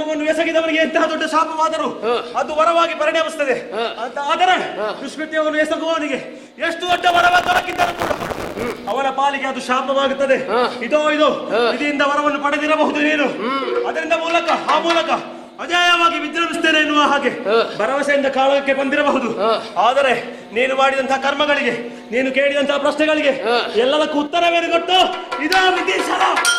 ದುಷ್ಕೃತ್ಯವನ್ನು ಎಸಗಿದವನಿಗೆ ಎಂತಹ ದೊಡ್ಡ ಶಾಪವಾದರೂ ಹ. ಅದು ವರವಾಗಿ ಪರಿಣಮಿಸುತ್ತದೆ ಹ. ಅಂತ ಆದರೆ ಹ. ದುಷ್ಕೃತ್ಯವನ್ನು ಎಸಗುವವನಿಗೆ ಎಷ್ಟು ದೊಡ್ಡ ವರವ ದೊರಕಿದ್ದರೂ ಕೂಡ ಅವನ ಪಾಲಿಗೆ ಅದು ಶಾಪವಾಗುತ್ತದೆ ಹ. ಇದೋ ಇದು ಹ. ಇದರಿಂದ ವರವನ್ನು ಪಡೆದಿರಬಹುದು ನೀನು ಅದರಿಂದ ಮೂಲಕ ಆ ಮೂಲಕ ಅಜೇಯವಾಗಿ ವಿಜೃಂಭಿಸ್ತೇನೆ ಎನ್ನುವ ಹಾಗೆ ಹ. ಭರವಸೆಯಿಂದ ಕಾಳಗಕ್ಕೆ ಬಂದಿರಬಹುದು ಹ. ಆದರೆ ನೀನು ಮಾಡಿದಂತಹ ಕರ್ಮಗಳಿಗೆ ನೀನು ಕೇಳಿದಂತಹ ಪ್ರಶ್ನೆಗಳಿಗೆ ಹ. ಎಲ್ಲದಕ್ಕೂ ಉತ್ತರವೇನು ಕೊಟ್ಟು ಇದೋ ವಿಧೀಶರ